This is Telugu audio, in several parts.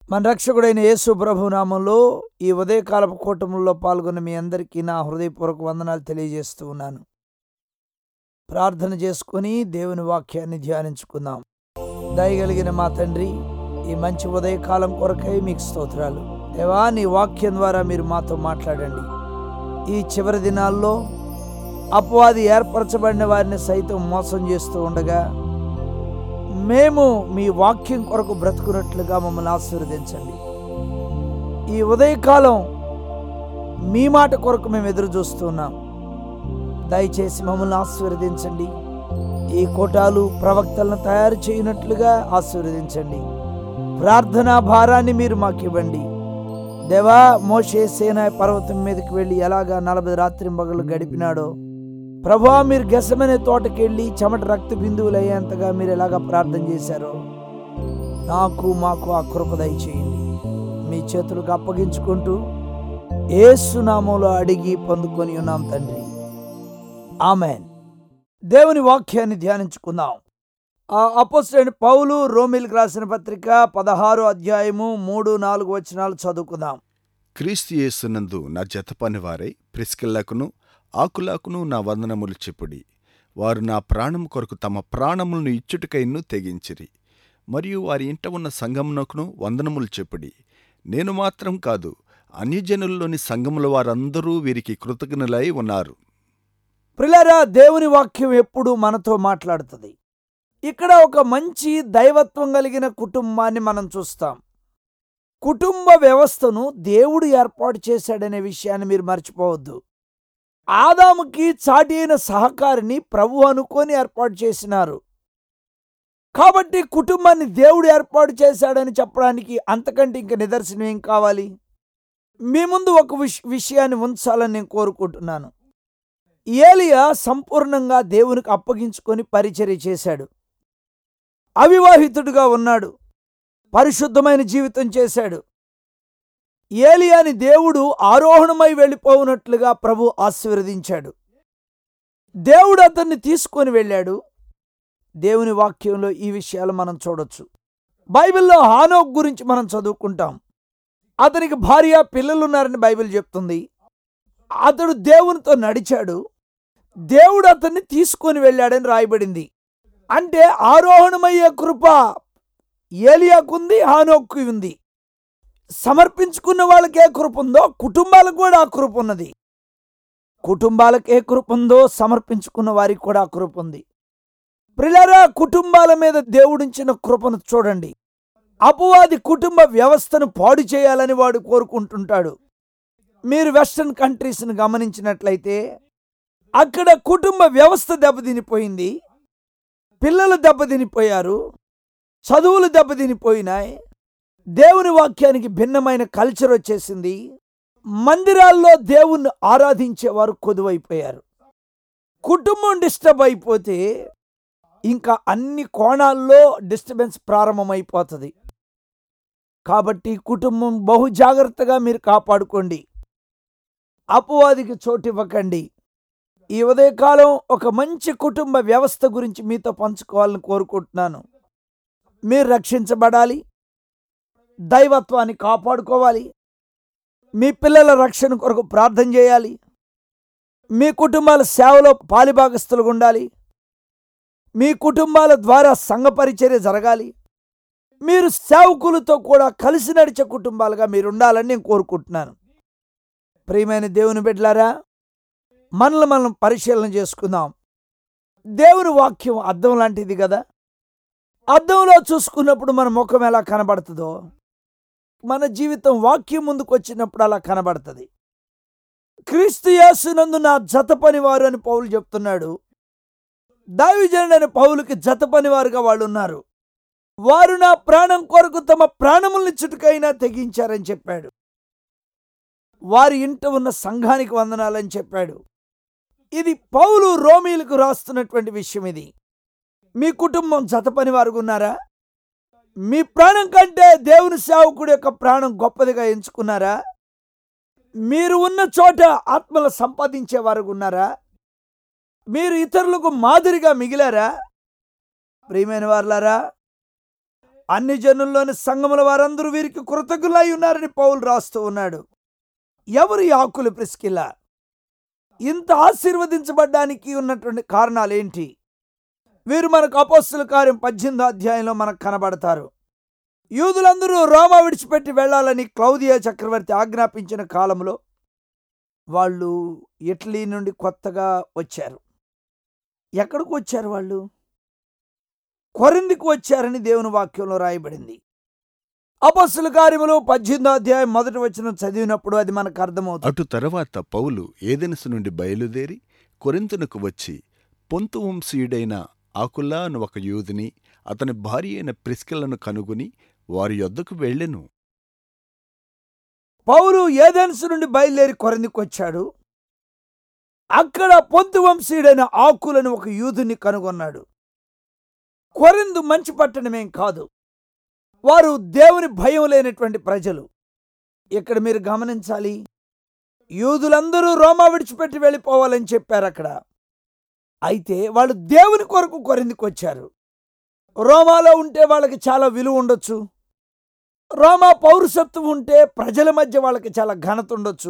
మన రక్షకుడైన యేసు ప్రభు నామంలో ఈ ఉదయకాలపు కూటములో పాల్గొన్న మీ అందరికీ నా హృదయపూర్వక వందనాలు తెలియజేస్తూ ఉన్నాను ప్రార్థన చేసుకుని దేవుని వాక్యాన్ని ధ్యానించుకుందాం దయగలిగిన మా తండ్రి ఈ మంచి ఉదయకాలం కొరకై మీకు స్తోత్రాలు దేవా నీ వాక్యం ద్వారా మీరు మాతో మాట్లాడండి ఈ చివరి దినాల్లో అపవాది ఏర్పరచబడిన వారిని సైతం మోసం చేస్తూ ఉండగా మేము మీ వాక్యం కొరకు బ్రతుకున్నట్లుగా మమ్మల్ని ఆశీర్వదించండి ఈ ఉదయకాలం మీ మాట కొరకు మేము ఎదురు చూస్తున్నాం దయచేసి మమ్మల్ని ఆశీర్వదించండి ఈ కోటాలు ప్రవక్తలను తయారు చేయనట్లుగా ఆశీర్వదించండి ప్రార్థనా భారాన్ని మీరు మాకు ఇవ్వండి దేవా మోషే సేనాయ పర్వతం మీదకి వెళ్ళి ఎలాగా నలభై రాత్రి మగలు గడిపినాడో ప్రభా మీరు గెసమనే తోటకి వెళ్ళి చెమట రక్త బిందువులు అయ్యేంతగా మీరు ఎలాగా ప్రార్థన చేశారో నాకు మాకు ఆ కృప దయచేయండి మీ చేతులకు అప్పగించుకుంటూ ఏసునామంలో అడిగి పొందుకొని ఉన్నాం తండ్రి ఆమెన్ దేవుని వాక్యాన్ని ధ్యానించుకుందాం ఆ అపోస్టైన పౌలు రోమిల్కి రాసిన పత్రిక పదహారు అధ్యాయము మూడు నాలుగు వచనాలు చదువుకుందాం క్రీస్తు యేసునందు నా జత పనివారై ప్రిస్కిల్లాకును ఆకులాకును నా వందనములు చెప్పుడి వారు నా ప్రాణం కొరకు తమ ప్రాణములను ఇచ్చుటకైను తెగించిరి మరియు వారి ఇంట ఉన్న సంగమునకును వందనములు చెప్పుడి నేను మాత్రం కాదు అన్యజనుల్లోని సంఘముల వారందరూ వీరికి కృతజ్ఞులై ఉన్నారు ప్రిలరా దేవుని వాక్యం ఎప్పుడు మనతో మాట్లాడుతుంది ఇక్కడ ఒక మంచి దైవత్వం కలిగిన కుటుంబాన్ని మనం చూస్తాం కుటుంబ వ్యవస్థను దేవుడు ఏర్పాటు చేశాడనే విషయాన్ని మీరు మర్చిపోవద్దు ఆదాముకి చాటి అయిన సహకారిని ప్రభు అనుకొని ఏర్పాటు చేసినారు కాబట్టి కుటుంబాన్ని దేవుడు ఏర్పాటు చేశాడని చెప్పడానికి అంతకంటే ఇంక నిదర్శనం ఏం కావాలి మీ ముందు ఒక విష విషయాన్ని ఉంచాలని నేను కోరుకుంటున్నాను ఏలియా సంపూర్ణంగా దేవునికి అప్పగించుకొని పరిచర్య చేశాడు అవివాహితుడుగా ఉన్నాడు పరిశుద్ధమైన జీవితం చేశాడు ఏలియాని దేవుడు ఆరోహణమై వెళ్ళిపోవునట్లుగా ప్రభు ఆశీర్వదించాడు దేవుడు అతన్ని తీసుకొని వెళ్ళాడు దేవుని వాక్యంలో ఈ విషయాలు మనం చూడొచ్చు బైబిల్లో హానోక్ గురించి మనం చదువుకుంటాం అతనికి భార్య పిల్లలున్నారని బైబిల్ చెప్తుంది అతడు దేవునితో నడిచాడు దేవుడు అతన్ని తీసుకొని వెళ్ళాడని రాయబడింది అంటే ఆరోహణమయ్యే కృప ఏలియాకుంది హానోక్కు ఉంది సమర్పించుకున్న వాళ్ళకి ఏ కృప ఉందో కుటుంబాలకు కూడా ఆ కృప ఉన్నది కుటుంబాలకు ఏ కృప ఉందో సమర్పించుకున్న వారికి కూడా ఆ కృప ఉంది ప్రిలరా కుటుంబాల మీద దేవుడించిన కృపను చూడండి అపవాది కుటుంబ వ్యవస్థను పాడు చేయాలని వాడు కోరుకుంటుంటాడు మీరు వెస్టర్న్ కంట్రీస్ని గమనించినట్లయితే అక్కడ కుటుంబ వ్యవస్థ దెబ్బతినిపోయింది పిల్లలు దెబ్బతినిపోయారు చదువులు దెబ్బతినిపోయినాయి దేవుని వాక్యానికి భిన్నమైన కల్చర్ వచ్చేసింది మందిరాల్లో దేవుణ్ణి ఆరాధించేవారు కొదువైపోయారు కుటుంబం డిస్టర్బ్ అయిపోతే ఇంకా అన్ని కోణాల్లో డిస్టర్బెన్స్ ప్రారంభమైపోతుంది కాబట్టి కుటుంబం బహు జాగ్రత్తగా మీరు కాపాడుకోండి అపవాదికి చోటివ్వకండి ఈ ఉదయకాలం ఒక మంచి కుటుంబ వ్యవస్థ గురించి మీతో పంచుకోవాలని కోరుకుంటున్నాను మీరు రక్షించబడాలి దైవత్వాన్ని కాపాడుకోవాలి మీ పిల్లల రక్షణ కొరకు ప్రార్థన చేయాలి మీ కుటుంబాల సేవలో పాలిభాగస్తులుగా ఉండాలి మీ కుటుంబాల ద్వారా సంఘ పరిచర్య జరగాలి మీరు సేవకులతో కూడా కలిసి నడిచే కుటుంబాలుగా మీరు ఉండాలని నేను కోరుకుంటున్నాను ప్రియమైన దేవుని బిడ్డలారా మనల్ని మనం పరిశీలన చేసుకుందాం దేవుని వాక్యం అద్దం లాంటిది కదా అద్దంలో చూసుకున్నప్పుడు మన ముఖం ఎలా కనబడుతుందో మన జీవితం వాక్యం ముందుకు వచ్చినప్పుడు అలా కనబడుతుంది క్రీస్తు యేసునందు నా జత పనివారు అని పౌలు చెప్తున్నాడు దావిజనుడైన పౌలుకి జత పనివారుగా వాళ్ళు ఉన్నారు వారు నా ప్రాణం కొరకు తమ ప్రాణముల్ని చుట్టుకైనా తెగించారని చెప్పాడు వారి ఇంట ఉన్న సంఘానికి వందనాలని చెప్పాడు ఇది పౌలు రోమీలకు రాస్తున్నటువంటి విషయం ఇది మీ కుటుంబం జత పని వారు ఉన్నారా మీ ప్రాణం కంటే దేవుని సేవకుడి యొక్క ప్రాణం గొప్పదిగా ఎంచుకున్నారా మీరు ఉన్న చోట ఆత్మలు సంపాదించే వారు ఉన్నారా మీరు ఇతరులకు మాదిరిగా మిగిలారా ప్రియమైన వారులారా అన్ని జనుల్లోని సంఘముల వారందరూ వీరికి కృతజ్ఞులై ఉన్నారని పౌలు రాస్తూ ఉన్నాడు ఎవరు ఈ ఆకులు ప్రిస్కిల్ల ఇంత ఆశీర్వదించబడ్డానికి ఉన్నటువంటి కారణాలు ఏంటి వీరు మనకు అపోస్తుల కార్యం పద్దెనిమిదో అధ్యాయంలో మనకు కనబడతారు యూదులందరూ రోమా విడిచిపెట్టి వెళ్ళాలని క్లౌదియా చక్రవర్తి ఆజ్ఞాపించిన కాలంలో వాళ్ళు ఇటలీ నుండి కొత్తగా వచ్చారు ఎక్కడికి వచ్చారు వాళ్ళు కొరిందికి వచ్చారని దేవుని వాక్యంలో రాయబడింది అపస్సుల కార్యములు పద్దెనిమిదో అధ్యాయం మొదటి వచ్చిన చదివినప్పుడు అది మనకు అర్థమవుతుంది అటు తరువాత పౌలు ఏదెనసు నుండి బయలుదేరి కొరింతునకు వచ్చి పొంతు వంశీయుడైన ఆకుల్లా అను ఒక యూదుని అతని భార్య అయిన ప్రిస్కిల్లను కనుగొని వారి యొద్దకు వెళ్ళెను పౌలు ఏదెన్సు నుండి బయలుదేరి కొరిందికి వచ్చాడు అక్కడ పొంతు వంశీయుడైన ఆకులను ఒక యూదుని కనుగొన్నాడు కొరిందు మంచి పట్టణమేం కాదు వారు దేవుని భయం లేనటువంటి ప్రజలు ఇక్కడ మీరు గమనించాలి యూదులందరూ రోమా విడిచిపెట్టి వెళ్ళిపోవాలని చెప్పారు అక్కడ అయితే వాళ్ళు దేవుని కొరకు కొరిందికి వచ్చారు రోమాలో ఉంటే వాళ్ళకి చాలా విలువ ఉండొచ్చు రోమా పౌరసత్వం ఉంటే ప్రజల మధ్య వాళ్ళకి చాలా ఘనత ఉండొచ్చు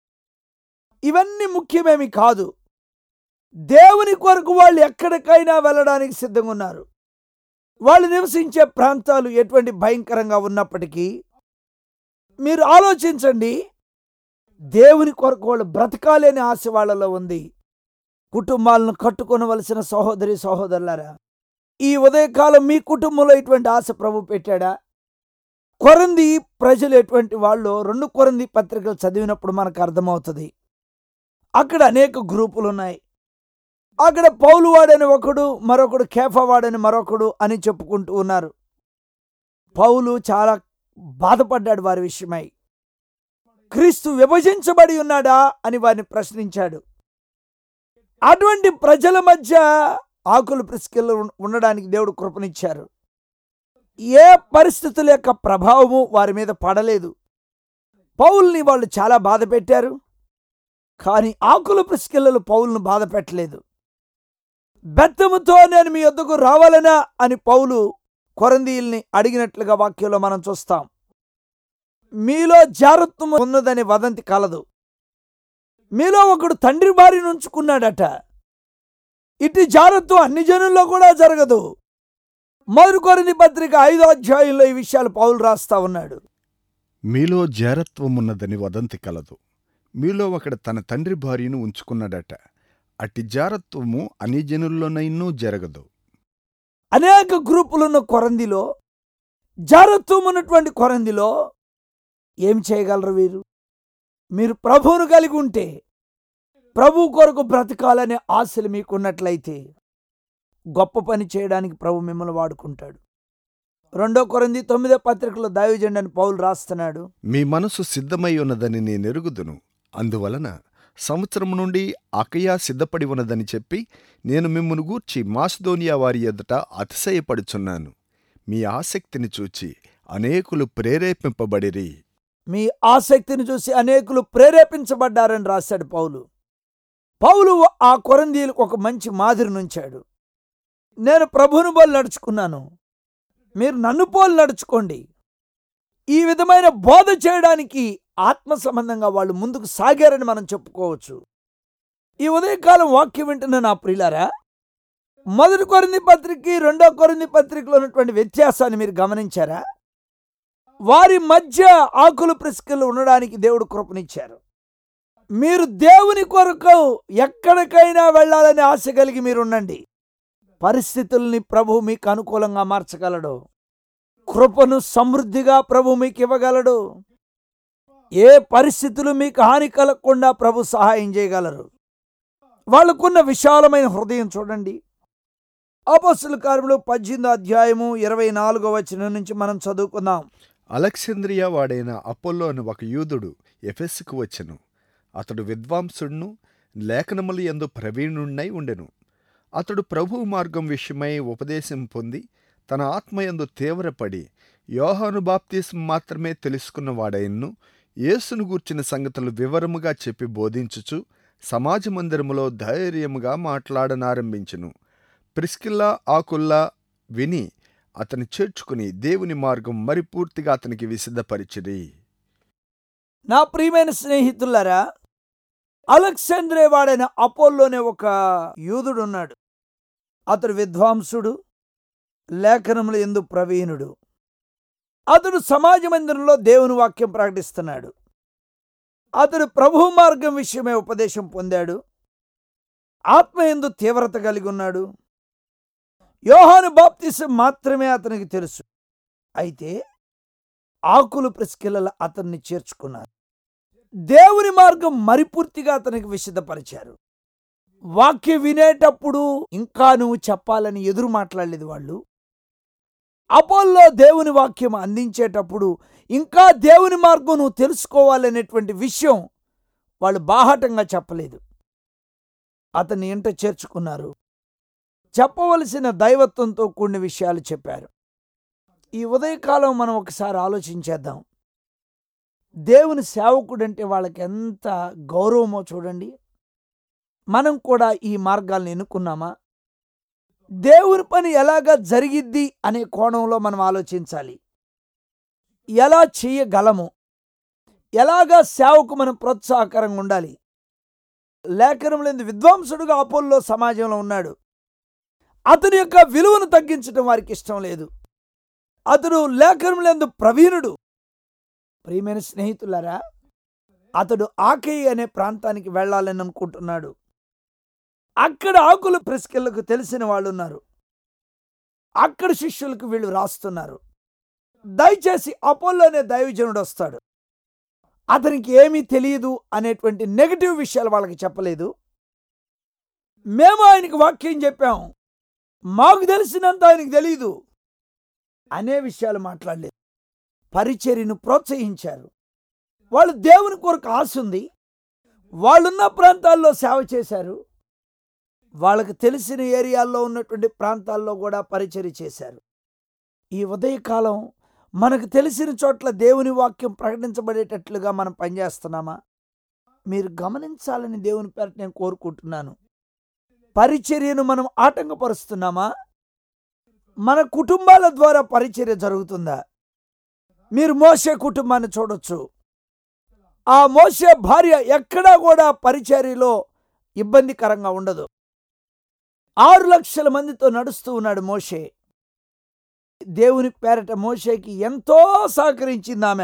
ఇవన్నీ ముఖ్యమేమి కాదు దేవుని కొరకు వాళ్ళు ఎక్కడికైనా వెళ్ళడానికి సిద్ధంగా ఉన్నారు వాళ్ళు నివసించే ప్రాంతాలు ఎటువంటి భయంకరంగా ఉన్నప్పటికీ మీరు ఆలోచించండి దేవుని కొరకు వాళ్ళు బ్రతకాలేని ఆశ వాళ్ళలో ఉంది కుటుంబాలను కట్టుకొనవలసిన సహోదరి సహోదరులారా ఈ ఉదయకాలం మీ కుటుంబంలో ఇటువంటి ఆశ ప్రభు పెట్టాడా కొరంది ప్రజలు ఎటువంటి వాళ్ళు రెండు కొరంది పత్రికలు చదివినప్పుడు మనకు అర్థమవుతుంది అక్కడ అనేక గ్రూపులు ఉన్నాయి అక్కడ పౌలు వాడని ఒకడు మరొకడు కేఫా వాడని మరొకడు అని చెప్పుకుంటూ ఉన్నారు పౌలు చాలా బాధపడ్డాడు వారి విషయమై క్రీస్తు విభజించబడి ఉన్నాడా అని వారిని ప్రశ్నించాడు అటువంటి ప్రజల మధ్య ఆకులు ప్రిస్కిల్లు ఉండడానికి దేవుడు కృపనిచ్చారు ఏ పరిస్థితుల యొక్క ప్రభావము వారి మీద పడలేదు పౌల్ని వాళ్ళు చాలా బాధ పెట్టారు కానీ ఆకులు ప్రిస్కిల్లలు పౌల్ను బాధ పెట్టలేదు బెత్తముతో నేను మీ వద్దకు రావాలనా అని పౌలు కొరందీల్ని అడిగినట్లుగా వాక్యంలో మనం చూస్తాం మీలో జారత్వం ఉన్నదని వదంతి కలదు మీలో ఒకడు తండ్రి భార్యను ఉంచుకున్నాడట ఇటు జారత్వం అన్ని జనుల్లో కూడా జరగదు మొదటి కొరింది పత్రిక ఐదో అధ్యాయంలో ఈ విషయాలు పౌలు రాస్తా ఉన్నాడు మీలో జారత్వమున్నదని వదంతి కలదు మీలో ఒకడు తన తండ్రి భార్యను ఉంచుకున్నాడట అట్టి జారత్వము అన్ని జనుల్లోనైనూ జరగదు అనేక గ్రూపులున్న కొరందిలో జారత్వం ఉన్నటువంటి కొరందిలో ఏం చేయగలరు వీరు మీరు ప్రభువును కలిగి ఉంటే ప్రభు కొరకు బ్రతకాలనే ఆశలు మీకున్నట్లయితే గొప్ప పని చేయడానికి ప్రభు మిమ్మల్ని వాడుకుంటాడు రెండో కొరంది తొమ్మిదో పత్రికలో దైవజెండని పౌలు రాస్తున్నాడు మీ మనసు సిద్ధమై ఉన్నదని నేనెరుగుదును అందువలన సంవత్సరం నుండి అకయా సిద్ధపడి ఉన్నదని చెప్పి నేను మిమ్మును గూర్చి మాసిదోనియా వారి ఎదుట అతిశయపడుచున్నాను మీ ఆసక్తిని చూచి అనేకులు ప్రేరేపింపబడిరి మీ ఆసక్తిని చూసి అనేకులు ప్రేరేపించబడ్డారని రాశాడు పౌలు పౌలు ఆ కొరందీలకు ఒక మంచి మాదిరి నుంచాడు నేను ప్రభుని పోలు నడుచుకున్నాను మీరు నన్ను పోలు నడుచుకోండి ఈ విధమైన బోధ చేయడానికి ఆత్మ సంబంధంగా వాళ్ళు ముందుకు సాగారని మనం చెప్పుకోవచ్చు ఈ ఉదయకాలం వాక్యం వింటున్న నా ప్రియులారా మొదటి కొరింది పత్రిక రెండో కొరింది పత్రికలో ఉన్నటువంటి వ్యత్యాసాన్ని మీరు గమనించారా వారి మధ్య ఆకులు ప్రిస్కలు ఉండడానికి దేవుడు కృపనిచ్చారు మీరు దేవుని కొరకు ఎక్కడికైనా వెళ్ళాలని ఆశ కలిగి మీరు ఉండండి పరిస్థితుల్ని ప్రభు మీకు అనుకూలంగా మార్చగలడు కృపను సమృద్ధిగా ప్రభు మీకు ఇవ్వగలడు ఏ పరిస్థితులు మీకు హాని కలగకుండా ప్రభు సహాయం చేయగలరు వాళ్ళకున్న విశాలమైన హృదయం చూడండి అపస్సుల కార్యములు పద్దెనిమిదో అధ్యాయము ఇరవై నాలుగో వచనం నుంచి మనం చదువుకుందాం అలెక్సాంద్రియా వాడైన అపోల్లో అని ఒక యూదుడు ఎఫెస్సుకు వచ్చెను అతడు విద్వాంసుడును లేఖనములు ఎందు ప్రవీణుణ్ణై ఉండెను అతడు ప్రభువు మార్గం విషయమై ఉపదేశం పొంది తన ఆత్మయందు తీవ్రపడి యోహాను బాప్తీసం మాత్రమే తెలుసుకున్నవాడైన్ను యేసును గూర్చిన సంగతులు వివరముగా చెప్పి బోధించుచు సమాజ మందిరములో ధైర్యముగా మాట్లాడనారంభించెను ప్రిస్కిల్లా ఆకుల్లా విని అతని చేర్చుకుని దేవుని మార్గం మరి పూర్తిగా అతనికి విసిద్ధపరిచిరి నా ప్రియమైన స్నేహితులారా అలెగ్జాంద్రే వాడైన అపోల్లోనే ఒక యూదుడు ఉన్నాడు అతడు విద్వాంసుడు లేఖనములు ఎందు ప్రవీణుడు అతడు సమాజ మందిరంలో దేవుని వాక్యం ప్రకటిస్తున్నాడు అతడు ప్రభు మార్గం విషయమే ఉపదేశం పొందాడు ఆత్మ ఎందు తీవ్రత కలిగి ఉన్నాడు యోహాను బాప్తిసం మాత్రమే అతనికి తెలుసు అయితే ఆకులు ప్రెస్కిల్లల అతన్ని చేర్చుకున్నారు దేవుని మార్గం మరిపూర్తిగా అతనికి విశదపరిచారు వాక్యం వినేటప్పుడు ఇంకా నువ్వు చెప్పాలని ఎదురు మాట్లాడలేదు వాళ్ళు అపోల్లో దేవుని వాక్యం అందించేటప్పుడు ఇంకా దేవుని మార్గం నువ్వు తెలుసుకోవాలనేటువంటి విషయం వాళ్ళు బాహాటంగా చెప్పలేదు అతన్ని ఇంట చేర్చుకున్నారు చెప్పవలసిన దైవత్వంతో కూడిన విషయాలు చెప్పారు ఈ ఉదయకాలం మనం ఒకసారి ఆలోచించేద్దాం దేవుని సేవకుడంటే వాళ్ళకి ఎంత గౌరవమో చూడండి మనం కూడా ఈ మార్గాల్ని ఎన్నుకున్నామా దేవుని పని ఎలాగా జరిగిద్ది అనే కోణంలో మనం ఆలోచించాలి ఎలా చేయగలము ఎలాగా సేవకు మనం ప్రోత్సాహకరంగా ఉండాలి లేఖనం లేని విద్వాంసుడుగా అపోల్లో సమాజంలో ఉన్నాడు అతని యొక్క విలువను తగ్గించడం వారికి ఇష్టం లేదు అతడు లేఖనం లేని ప్రవీణుడు ప్రియమైన స్నేహితులారా అతడు ఆకేయి అనే ప్రాంతానికి వెళ్ళాలని అనుకుంటున్నాడు అక్కడ ఆకుల ప్రెస్కిళ్లకు తెలిసిన వాళ్ళు ఉన్నారు అక్కడ శిష్యులకు వీళ్ళు రాస్తున్నారు దయచేసి అపోల్లో అనే దైవజనుడు వస్తాడు అతనికి ఏమీ తెలియదు అనేటువంటి నెగటివ్ విషయాలు వాళ్ళకి చెప్పలేదు మేము ఆయనకి వాక్యం చెప్పాం మాకు తెలిసినంత ఆయనకు తెలియదు అనే విషయాలు మాట్లాడలేదు పరిచర్యను ప్రోత్సహించారు వాళ్ళు దేవుని కొరకు ఆశ ఉంది వాళ్ళున్న ప్రాంతాల్లో సేవ చేశారు వాళ్ళకి తెలిసిన ఏరియాల్లో ఉన్నటువంటి ప్రాంతాల్లో కూడా పరిచర్య చేశారు ఈ ఉదయకాలం మనకు తెలిసిన చోట్ల దేవుని వాక్యం ప్రకటించబడేటట్లుగా మనం పనిచేస్తున్నామా మీరు గమనించాలని దేవుని పేరట నేను కోరుకుంటున్నాను పరిచర్యను మనం ఆటంకపరుస్తున్నామా మన కుటుంబాల ద్వారా పరిచర్య జరుగుతుందా మీరు మోసే కుటుంబాన్ని చూడొచ్చు ఆ మోసే భార్య ఎక్కడా కూడా పరిచర్యలో ఇబ్బందికరంగా ఉండదు ఆరు లక్షల మందితో నడుస్తూ ఉన్నాడు మోషే దేవుని పేరట మోషేకి ఎంతో సహకరించింది ఆమె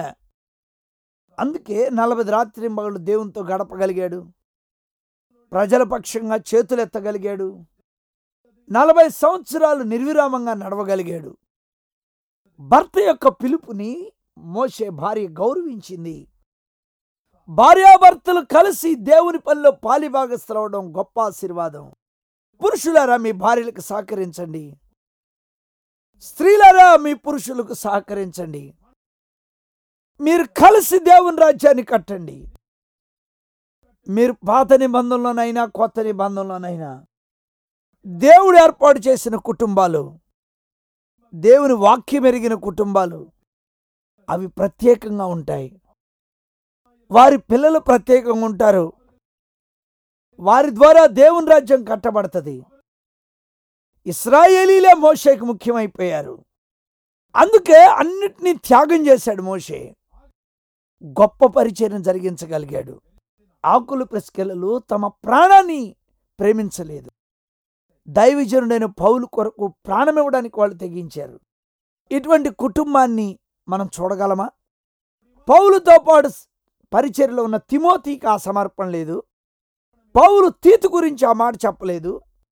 అందుకే నలభై రాత్రి మగళ్ళు దేవునితో గడపగలిగాడు ప్రజల పక్షంగా చేతులెత్తగలిగాడు నలభై సంవత్సరాలు నిర్విరామంగా నడవగలిగాడు భర్త యొక్క పిలుపుని మోసే భార్య గౌరవించింది భార్యాభర్తలు కలిసి దేవుని పనిలో పాలిభాగస్థలవడం గొప్ప ఆశీర్వాదం పురుషులారా మీ భార్యలకు సహకరించండి స్త్రీలారా మీ పురుషులకు సహకరించండి మీరు కలిసి దేవుని రాజ్యాన్ని కట్టండి మీరు పాత నిబంధనలోనైనా కొత్త నిబంధనలోనైనా దేవుడు ఏర్పాటు చేసిన కుటుంబాలు దేవుని వాక్యం ఎరిగిన కుటుంబాలు అవి ప్రత్యేకంగా ఉంటాయి వారి పిల్లలు ప్రత్యేకంగా ఉంటారు వారి ద్వారా దేవుని రాజ్యం కట్టబడుతుంది ఇస్రాయేలీలే మోషేకి ముఖ్యమైపోయారు అందుకే అన్నిటినీ త్యాగం చేశాడు మోషే గొప్ప పరిచయం జరిగించగలిగాడు ఆకులు ప్రెస్కెలలు తమ ప్రాణాన్ని ప్రేమించలేదు దైవజనుడైన పౌలు కొరకు ప్రాణం ఇవ్వడానికి వాళ్ళు తెగించారు ఇటువంటి కుటుంబాన్ని మనం చూడగలమా పౌలుతో పాటు పరిచర్లో ఉన్న తిమోతికి ఆ సమర్పణ లేదు పౌలు తీతు గురించి ఆ మాట చెప్పలేదు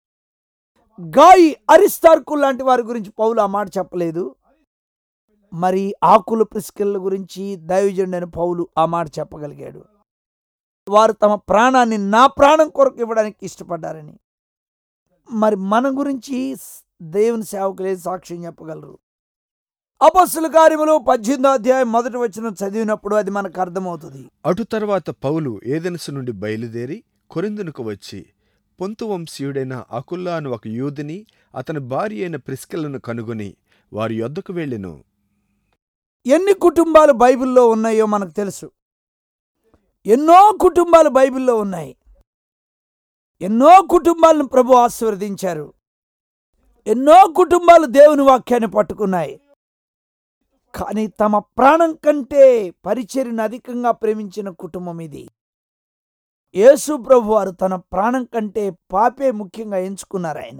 గాయి అరిస్తార్కు లాంటి వారి గురించి పౌలు ఆ మాట చెప్పలేదు మరి ఆకుల ప్రిస్కిల్ల గురించి దైవజనుడైన పౌలు ఆ మాట చెప్పగలిగాడు వారు తమ ప్రాణాన్ని నా ప్రాణం కొరకు ఇవ్వడానికి ఇష్టపడ్డారని మరి మన గురించి దేవుని సేవకులే సాక్ష్యం చెప్పగలరు అపస్సుల కార్యములు పద్దెనిమిదో అధ్యాయం మొదటి వచ్చిన చదివినప్పుడు అది మనకు అర్థమవుతుంది అటు తర్వాత పౌలు ఏదెనసు నుండి బయలుదేరి కొరిందునకు వచ్చి పొంతు వంశీయుడైన అకుల్లా అని ఒక యూదుని అతని భార్య అయిన ప్రిస్కిల్లను కనుగొని వారి యొద్దకు వెళ్ళెను ఎన్ని కుటుంబాలు బైబిల్లో ఉన్నాయో మనకు తెలుసు ఎన్నో కుటుంబాలు బైబిల్లో ఉన్నాయి ఎన్నో కుటుంబాలను ప్రభు ఆశీర్వదించారు ఎన్నో కుటుంబాలు దేవుని వాక్యాన్ని పట్టుకున్నాయి కానీ తమ ప్రాణం కంటే పరిచర్ని అధికంగా ప్రేమించిన కుటుంబం ఇది యేసు ప్రభు వారు తన ప్రాణం కంటే పాపే ముఖ్యంగా ఎంచుకున్నారు ఆయన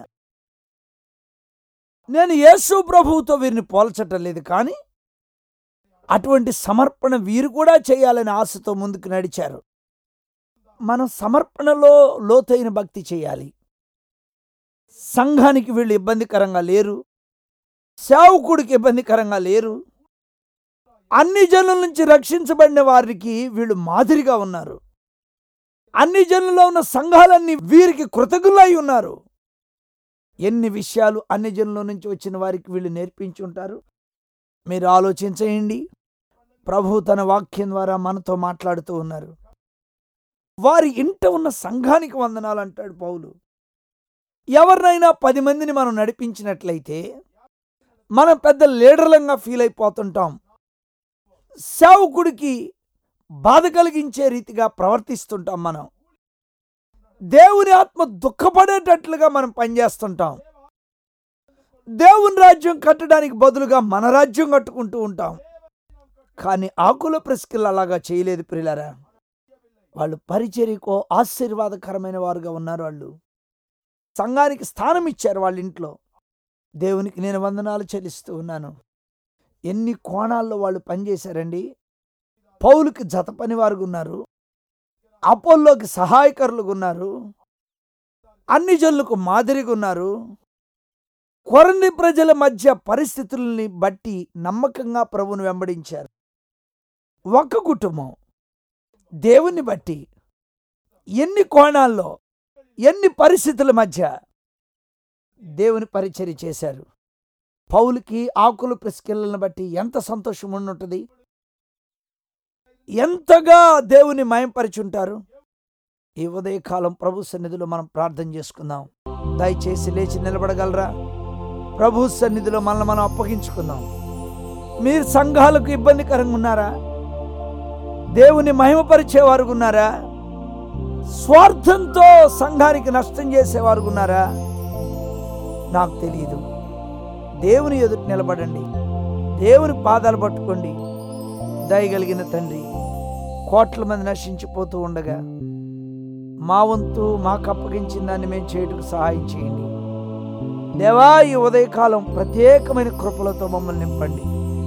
నేను యేసు ప్రభువుతో వీరిని పోల్చటం లేదు కానీ అటువంటి సమర్పణ వీరు కూడా చేయాలని ఆశతో ముందుకు నడిచారు మనం సమర్పణలో లోతైన భక్తి చేయాలి సంఘానికి వీళ్ళు ఇబ్బందికరంగా లేరు సేవకుడికి ఇబ్బందికరంగా లేరు అన్ని జనుల నుంచి రక్షించబడిన వారికి వీళ్ళు మాదిరిగా ఉన్నారు అన్ని జనుల్లో ఉన్న సంఘాలన్నీ వీరికి కృతజ్ఞులై ఉన్నారు ఎన్ని విషయాలు అన్ని జనుల నుంచి వచ్చిన వారికి వీళ్ళు నేర్పించి ఉంటారు మీరు ఆలోచించేయండి ప్రభు తన వాక్యం ద్వారా మనతో మాట్లాడుతూ ఉన్నారు వారి ఇంట ఉన్న సంఘానికి వందనాలు అంటాడు పౌలు ఎవరినైనా పది మందిని మనం నడిపించినట్లయితే మనం పెద్ద లీడర్లంగా ఫీల్ అయిపోతుంటాం సేవకుడికి బాధ కలిగించే రీతిగా ప్రవర్తిస్తుంటాం మనం దేవుని ఆత్మ దుఃఖపడేటట్లుగా మనం పనిచేస్తుంటాం దేవుని రాజ్యం కట్టడానికి బదులుగా మన రాజ్యం కట్టుకుంటూ ఉంటాం కానీ ఆకుల ప్రెస్కిల్ అలాగా చేయలేదు ప్రియులరా వాళ్ళు పరిచర్యకో ఆశీర్వాదకరమైన వారుగా ఉన్నారు వాళ్ళు సంఘానికి స్థానం ఇచ్చారు వాళ్ళ ఇంట్లో దేవునికి నేను వందనాలు చెల్లిస్తూ ఉన్నాను ఎన్ని కోణాల్లో వాళ్ళు పనిచేశారండి పౌలుకి జత పనివారుగా ఉన్నారు అపోల్లోకి సహాయకరులుగా ఉన్నారు అన్ని జనులకు మాదిరిగా ఉన్నారు కొరంది ప్రజల మధ్య పరిస్థితుల్ని బట్టి నమ్మకంగా ప్రభుని వెంబడించారు ఒక కుటుంబం దేవుని బట్టి ఎన్ని కోణాల్లో ఎన్ని పరిస్థితుల మధ్య దేవుని పరిచర్య చేశారు పౌలుకి ఆకులు ప్రెస్కిళ్ళను బట్టి ఎంత సంతోషం ఉండుంటుంది ఎంతగా దేవుని మయంపరిచుంటారు ఈ ఉదయకాలం ప్రభు సన్నిధిలో మనం ప్రార్థన చేసుకుందాం దయచేసి లేచి నిలబడగలరా ప్రభు సన్నిధిలో మనల్ని మనం అప్పగించుకుందాం మీరు సంఘాలకు ఇబ్బందికరంగా ఉన్నారా దేవుని మహిమపరిచేవారు ఉన్నారా స్వార్థంతో సంఘానికి నష్టం చేసేవారు ఉన్నారా నాకు తెలియదు దేవుని ఎదుట నిలబడండి దేవుని పాదాలు పట్టుకోండి దయగలిగిన తండ్రి కోట్ల మంది నశించిపోతూ ఉండగా మా వంతు మాకు అప్పగించిన దాన్ని మేము చేయటకు సహాయం చేయండి దేవా ఈ ఉదయకాలం ప్రత్యేకమైన కృపలతో మమ్మల్ని నింపండి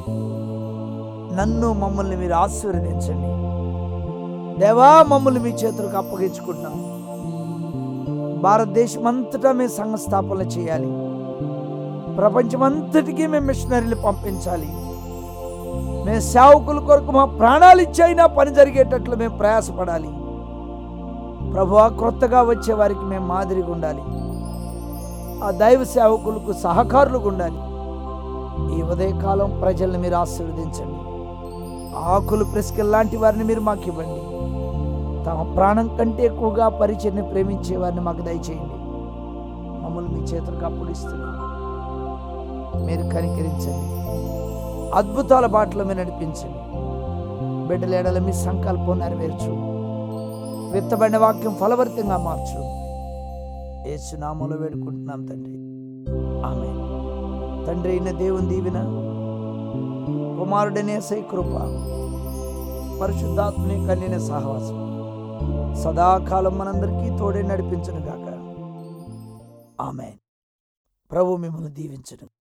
నన్ను మమ్మల్ని మీరు ఆశీర్వదించండి దేవా మమ్మల్ని మీ చేతులకు అప్పగించుకుంటున్నాం భారతదేశం అంతటా మేము సంఘ స్థాపన చేయాలి ప్రపంచమంతటికీ మేము మిషనరీలు పంపించాలి మేము సేవకుల కొరకు మా ప్రాణాలు ఇచ్చైనా పని జరిగేటట్లు మేము ప్రయాసపడాలి ప్రభు క్రొత్తగా వచ్చే వారికి మేము మాదిరిగా ఉండాలి ఆ దైవ సేవకులకు సహకారులుగా ఉండాలి ఈ ఉదయకాలం ప్రజల్ని మీరు ఆశీర్వదించండి ఆకులు ప్రెస్కెల్ లాంటి వారిని మీరు మాకు ఇవ్వండి తమ ప్రాణం కంటే ఎక్కువగా పరిచయని ప్రేమించే వారిని మాకు దయచేయండి మమ్మల్ని మీ చేతులకు అప్పుడిస్తున్నాం మీరు కనికరించండి అద్భుతాల బాటలో మీరు నడిపించండి బిడ్డలేడల మీ సంకల్పం నెరవేర్చు విత్తబడిన వాక్యం ఫలవర్తంగా మార్చు ఏసునామంలో వేడుకుంటున్నాం తండ్రి ఆమె తండ్రి అయిన దేవుని దీవిన కుమారుడనే సై కృప పరిశుద్ధాత్మని కన్యన సహవాసం సదాకాలం మనందరికీ తోడే నడిపించను గాక ఆమె ప్రభు మిమ్మల్ని దీవించను